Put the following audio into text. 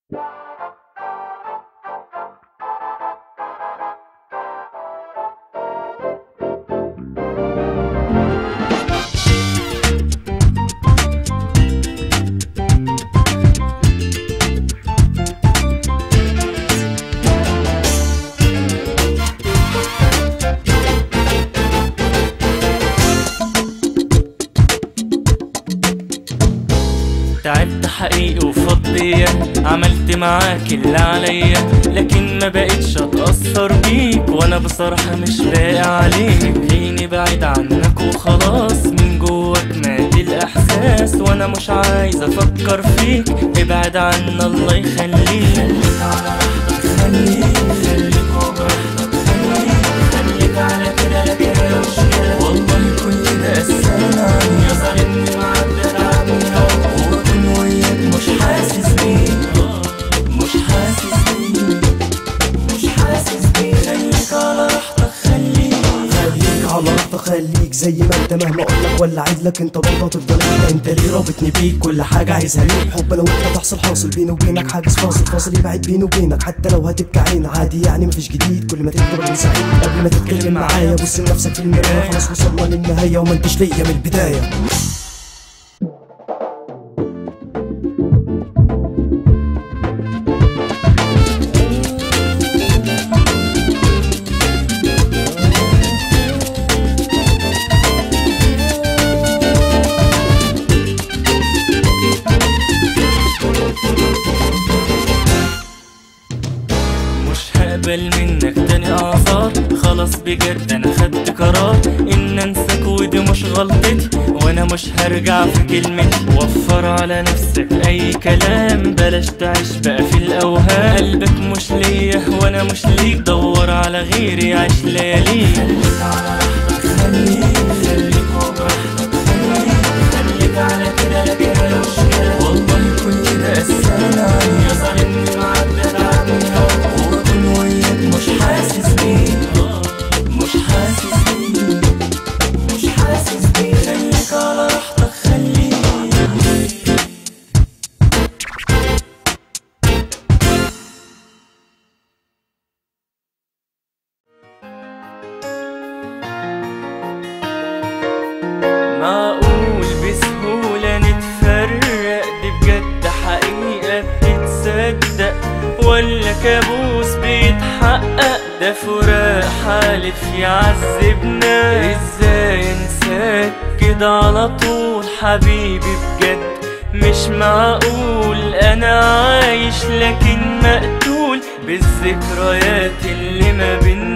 تعبت حقيقي وفضية عملت معاك اللي عليا لكن ما بقتش اتأثر بيك وانا بصراحة مش باقي عليك ليني بعيد عنك وخلاص من جواك مات الاحساس وانا مش عايز افكر فيك ابعد عنا الله يخليك خليك على راحتك خليك خليك وبراحتك خليك خليك على كده لا كده مشكلة والله كل ده قسان عني يا ظالمني معدل عني وبكون وياك مش حاسس بيه مش حاسس بيه مش حاسس بيه خليك على راحتك خليك خليك على راحتك خليك زي ما انت مهما اقولك ولا عيد لك انت برضه هتفضل انت انت ليه رابطني بيك كل حاجه عايزها ليك حب انا وانت تحصل حاصل بيني وبينك حاجز فاصل فاصل يبعد بيني وبينك حتى لو هتبكي عين عادي يعني مفيش جديد كل ما تكبر انا سعيد قبل ما تتكلم معايا بص لنفسك في المرايه خلاص وصلنا للنهايه وما انتش ليا من البدايه مش هقبل منك تاني اعذار خلاص بجد انا خدت قرار ان انساك ودي مش غلطتي وانا مش هرجع في كلمتي وفر على نفسك اي كلام بلاش تعيش بقى في الاوهام قلبك مش ليا وانا مش ليك دور على غيري عيش ليالي خليك على راحتك خليك خليك وبراحتك خليك خليك على كده لا كده مشكلة والله كل ده قسان عني يا ظالمني معدل عني وبكون وياك مش حاسس بيه مش حاسس بيه مش حاسس بيه خليك على راحتك خليك معقول بسهولة نتفرق دي بجد حقيقة بتتصدق ولا كابوس بيتحقق ده فراق حالف يعذبنا ازاي انساك كده على طول حبيبي بجد مش معقول انا عايش لكن مقتول بالذكريات اللي ما بينا